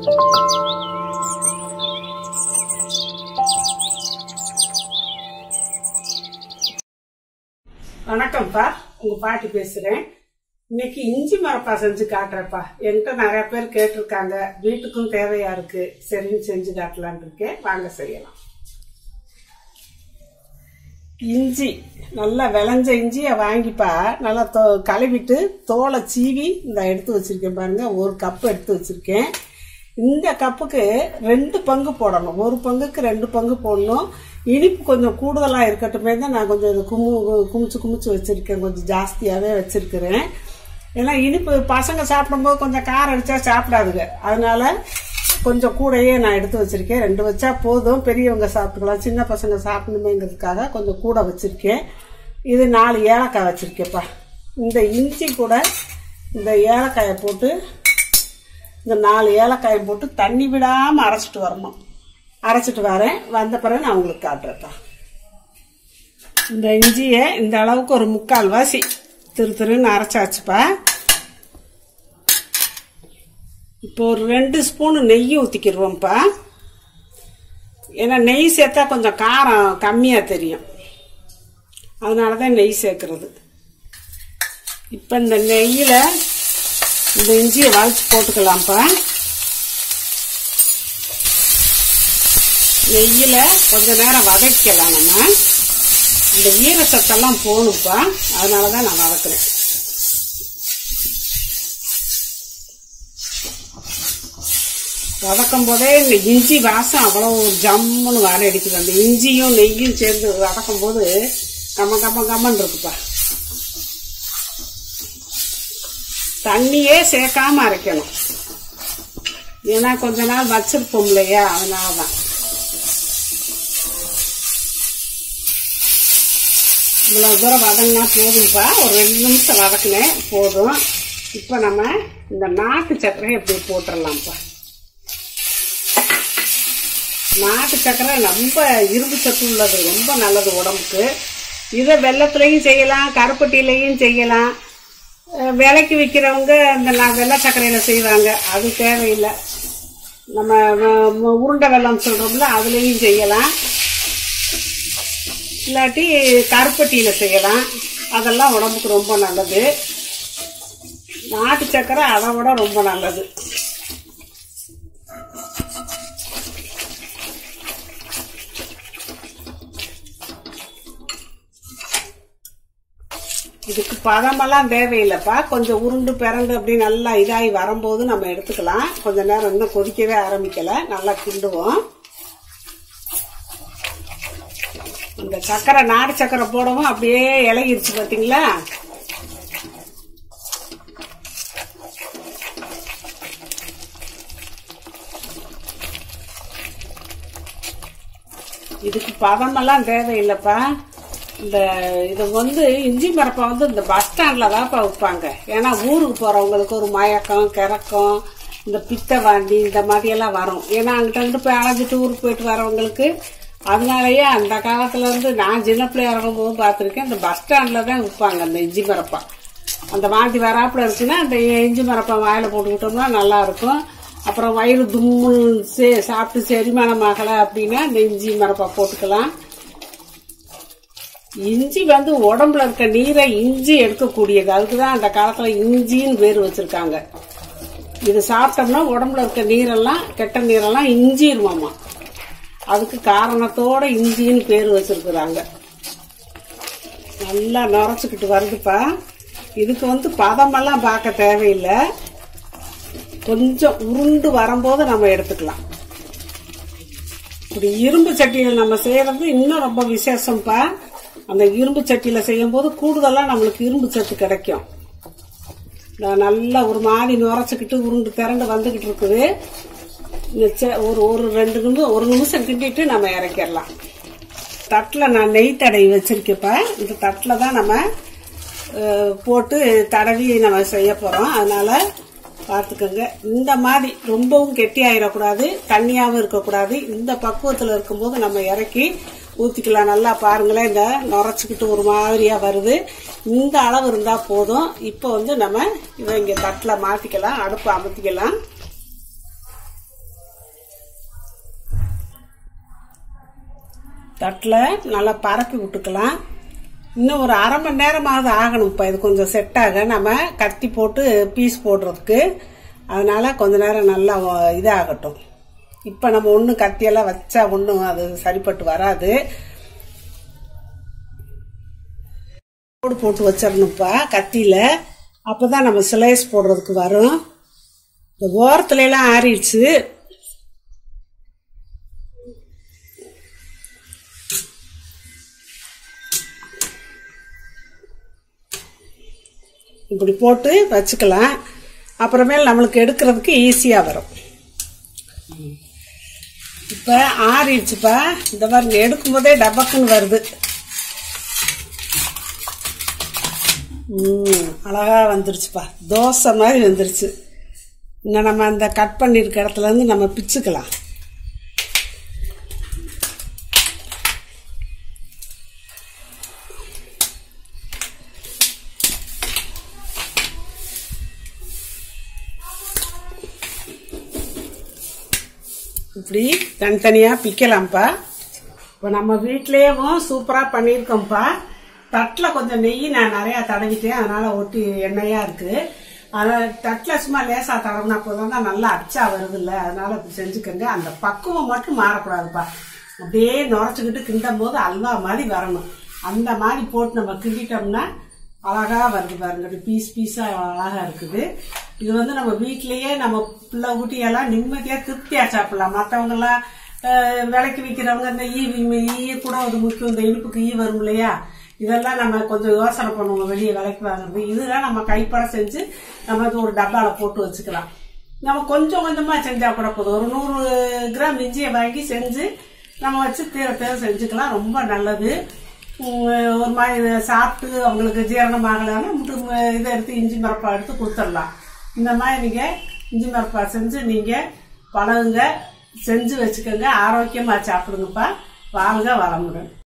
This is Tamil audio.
வணக்கம்ப்பா உங்க பாட்டி பேசுறேன் இன்னைக்கு இஞ்சி மரப்பா செஞ்சு காட்டுறேன்ப்பா என்கிட்ட நிறைய பேர் கேட்டிருக்காங்க வீட்டுக்கும் தேவையா இருக்கு சரின்னு செஞ்சு காட்டலான்னு இருக்கேன் வாங்க செய்யலாம் இஞ்சி நல்லா விளைஞ்ச இஞ்சியை வாங்கிப்பா நல்லா தோ கழுவிட்டு தோலை சீவி இந்த எடுத்து வச்சிருக்கேன் பாருங்க ஒரு கப் எடுத்து வச்சிருக்கேன் இந்த கப்புக்கு ரெண்டு பங்கு போடணும் ஒரு பங்குக்கு ரெண்டு பங்கு போடணும் இனிப்பு கொஞ்சம் கூடுதலாக இருக்கட்டுமே தான் நான் கொஞ்சம் இது குமு குமிச்சு குமிச்சு வச்சிருக்கேன் கொஞ்சம் ஜாஸ்தியாகவே வச்சிருக்கிறேன் ஏன்னா இனிப்பு பசங்க சாப்பிடும்போது கொஞ்சம் காரம் அடிச்சா சாப்பிடாதுங்க அதனால கொஞ்சம் கூடையே நான் எடுத்து வச்சிருக்கேன் ரெண்டு வச்சா போதும் பெரியவங்க சாப்பிட்டுக்கலாம் சின்ன பசங்க சாப்பிடணுமேங்கிறதுக்காக கொஞ்சம் கூட வச்சிருக்கேன் இது நாலு ஏலக்காய் வச்சிருக்கேன்ப்பா இந்த இஞ்சி கூட இந்த ஏலக்காயை போட்டு இந்த நாலு ஏலக்காயை போட்டு தண்ணி விடாமல் அரைச்சிட்டு வரணும் அரைச்சிட்டு வரேன் வந்த பிறகு நான் உங்களுக்கு காட்டுறேன்ப்பா இந்த இஞ்சியை இந்த அளவுக்கு ஒரு முக்கால் வாசி திரு திருன்னு அரைச்சாச்சுப்பா இப்போ ஒரு ரெண்டு ஸ்பூனு நெய் ஊற்றிக்கிடுவோம்ப்பா ஏன்னா நெய் சேர்த்தா கொஞ்சம் காரம் கம்மியாக தெரியும் அதனால தான் நெய் சேர்க்கறது இப்போ இந்த நெய்யில் இந்த இஞ்சியை வளைச்சு போட்டுக்கலாம்ப்பா நெய்யில் கொஞ்ச நேரம் வதக்கலாம் நம்ம இந்த ஈரச்சத்தெல்லாம் போகணும்ப்பா அதனால தான் நான் வதக்குறேன் வதக்கும் போதே இந்த இஞ்சி வாசம் அவ்வளோ ஜம்முன்னு வர அடிக்குது அந்த இஞ்சியும் நெய்யும் சேர்ந்து வதக்கும் போது கம்ம கம்ம கம்மன் இருக்குப்பா தண்ணியே சேர்க்காம அரைக்கணும் ஏன்னா கொஞ்ச நாள் வச்சிருப்போம் இல்லையா அதனால தான் இவ்வளவு தூரம் வதங்கினா போதும்ப்பா ஒரு ரெண்டு நிமிஷம் வதக்குனேன் போதும் இப்போ நம்ம இந்த நாட்டு சர்க்கரை இப்படி போட்டுடலாம்ப்பா நாட்டு சர்க்கரை ரொம்ப இரும்பு சத்து உள்ளது ரொம்ப நல்லது உடம்புக்கு இதை வெள்ளத்துலையும் செய்யலாம் கருப்பட்டிலையும் செய்யலாம் அஹ் விலைக்கு விற்கிறவங்க இந்த நான் வெள்ளை சர்க்கரையில் செய்வாங்க அது தேவையில்லை நம்ம ம- ம- உருண்டை வெல்லம் சொல்கிறோம்ல அதுலேயும் செய்யலாம் இல்லாட்டி கருப்பட்டியில் செய்யலாம் அதெல்லாம் உடம்புக்கு ரொம்ப நல்லது நாட்டு சர்க்கரை அதை விட ரொம்ப நல்லது இதுக்கு பதமெல்லாம் தேவையில்லைப்பா கொஞ்சம் உருண்டு பிறண்டு அப்படி நல்லா இதாகி வரும்போது நம்ம எடுத்துக்கலாம் கொஞ்ச நேரம் இன்னும் கொதிக்கவே ஆரம்பிக்கல நல்லா கிண்டுவோம் இந்த சக்கரை நாடு சக்கரை போடவும் அப்படியே இலகிருச்சு பார்த்தீங்களா இதுக்கு பதமெல்லாம் தேவையில்லைப்பா இந்த இது வந்து இஞ்சி மரப்பா வந்து இந்த பஸ் ஸ்டாண்டில் தான்ப்பா விற்பாங்க ஏன்னா ஊருக்கு போகிறவங்களுக்கு ஒரு மயக்கம் கிறக்கம் இந்த பித்த வாந்தி இந்த மாதிரியெல்லாம் வரும் ஏன்னா அங்கிட்ட அங்கிட்டு போய் அலைஞ்சிட்டு ஊருக்கு போயிட்டு வரவங்களுக்கு அதனாலயே அந்த காலத்துல இருந்து நான் சின்ன பிள்ளையா இருக்கும்போது பார்த்துருக்கேன் இந்த பஸ் ஸ்டாண்டில் தான் விற்பாங்க அந்த இஞ்சி மரப்பா அந்த வாந்தி வராப்புல இருக்குன்னா அந்த இஞ்சி மரப்பா வாயில போட்டுக்கிட்டோம்னா நல்லா இருக்கும் அப்புறம் வயிறு தும்முன்னு சே சாப்பிட்டு செரிமானம் ஆகலை அப்படின்னா இந்த இஞ்சி மரப்பா போட்டுக்கலாம் இஞ்சி வந்து உடம்புல இருக்க நீரை இஞ்சி எடுக்கக்கூடியது அதுக்குதான் அந்த காலத்துல இஞ்சின்னு பேர் வச்சிருக்காங்க இது சாப்பிட்டோம்னா உடம்புல இருக்க நீரெல்லாம் கெட்ட நீரெல்லாம் இஞ்சிருமாமா அதுக்கு காரணத்தோட இஞ்சின்னு பேர் வச்சிருக்கிறாங்க நல்லா நுரைச்சிக்கிட்டு வருதுப்பா இதுக்கு வந்து பதமெல்லாம் பார்க்க தேவையில்லை கொஞ்சம் உருண்டு வரும்போது நம்ம எடுத்துக்கலாம் இப்படி இரும்பு சட்டியில் நம்ம செய்யறது இன்னும் ரொம்ப விசேஷம்ப்பா அந்த இரும்பு சட்டியில் செய்யும் போது கூடுதலா நம்மளுக்கு இரும்பு சத்து கிடைக்கும் நான் நல்லா ஒரு மாதிரி நுரைச்சிக்கிட்டு உருண்டு திரண்டு வந்துகிட்டு இருக்குது இந்த செ- ஒரு ஒரு ரெண்டு நிமிஷம் ஒரு நிமிஷம் கிண்டிட்டு நம்ம இறக்கிடலாம் தட்டில் நான் நெய் தடவி வச்சிருக்கப்ப இந்த தட்டில் தான் நம்ம அஹ், போட்டு தடவி நம்ம செய்ய போகிறோம் அதனால பார்த்துக்கோங்க இந்த மாதிரி ரொம்பவும் கெட்டியாயிடக்கூடாது தண்ணியாகவும் இருக்கக்கூடாது இந்த பக்குவத்தில் இருக்கும்போது நம்ம இறக்கி ஊற்றிக்கலாம் நல்லா பாருங்களேன் இந்த நுரைச்சிக்கிட்டு ஒரு மாதிரியாக வருது இந்த அளவு இருந்தால் போதும் இப்போ வந்து நம்ம இதை இங்கே தட்டில் மாற்றிக்கலாம் அடுப்பு அமர்த்திக்கலாம் தட்டில் நல்லா பரப்பி விட்டுக்கலாம் இன்னும் ஒரு அரை மணி நேரமாவது ஆகணும் இப்போ இது கொஞ்சம் செட் ஆக நம்ம கத்தி போட்டு பீஸ் போடுறதுக்கு அதனால கொஞ்ச நேரம் நல்லா வ- இதாகட்டும் இப்போ நம்ம ஒன்றும் கத்தியெல்லாம் வச்சா ஒன்றும் அது சரிப்பட்டு வராது கோடு போட்டு வச்சிடணும்ப்பா கத்தியில் அப்போ தான் நம்ம சிலைஸ் போடுறதுக்கு வரும் இந்த ஓரத்துல எல்லாம் ஆறிடுச்சு இப்படி போட்டு வச்சுக்கலாம் அப்புறமேல் நம்மளுக்கு எடுக்கிறதுக்கு ஈஸியாக வரும் இப்போ ஆறிடுச்சுப்பா இந்த மாதிரி எடுக்கும்போதே டபக்குன்னு வருது ம் அழகா வந்துருச்சுப்பா தோசை மாதிரி வந்துருச்சு இன்னும் நம்ம அந்த கட் பண்ணியிருக்க இடத்துல இருந்து நம்ம பிச்சுக்கலாம் இப்படி தனித்தனியாக பிக்கலாம்ப்பா இப்போ நம்ம வீட்லேயும் சூப்பராக பண்ணியிருக்கோம்ப்பா தட்டில் கொஞ்சம் நெய் நான் நிறையா தடவிட்டேன் அதனால் ஒட்டி எண்ணெயாக இருக்குது அதனால் தட்டில் சும்மா லேசாக தடவினா போதும் தான் நல்லா அச்சா வருதுல்ல அதனால் இப்படி செஞ்சுக்கோங்க அந்த பக்குவம் மட்டும் மாறக்கூடாதுப்பா அப்படியே நுரைச்சிக்கிட்டு கிண்டும் போது அல்வா மாதிரி வரணும் அந்த மாதிரி போட்டு நம்ம கிண்டிட்டோம்னா அழகா வருது பாருங்க அப்படி பீஸ் பீஸா அழகா இருக்குது இது வந்து நம்ம வீட்லயே நம்ம பிள்ளை ஊட்டியெல்லாம் நிம்மதியா திருப்தியா சாப்பிடலாம் மற்றவங்க எல்லாம் அஹ், விலைக்கு விற்கிறவங்க இந்த ஈ ஈ கூட ஒரு முக்கியம் இந்த இனிப்புக்கு ஈ வரும் இல்லையா இதெல்லாம் நம்ம கொஞ்சம் யோசனை பண்ணுவோம் வெளியே விலைக்கு வாங்குறது இதெல்லாம் நம்ம கைப்பட செஞ்சு நம்ம இது ஒரு டப்பால போட்டு வச்சுக்கலாம் நம்ம கொஞ்சம் கொஞ்சமா செஞ்சா கூட போதும் ஒரு நூறு கிராம் இஞ்சியை வாங்கி செஞ்சு நம்ம வச்சு தீர தீர செஞ்சுக்கலாம் ரொம்ப நல்லது உம், ஒரு மாதிரி இதை சாப்பிட்டு அவங்களுக்கு ஜீரணம் ஆகலைன்னா மட்டும் இதை எடுத்து இஞ்சி மரப்பா எடுத்து கொடுத்துடலாம் இந்த மாதிரி நீங்க இஞ்சி மரப்பா செஞ்சு நீங்க பழகுங்க செஞ்சு வச்சுக்கோங்க ஆரோக்கியமா சாப்பிடுங்கப்பா வாழ்க வளமுடன்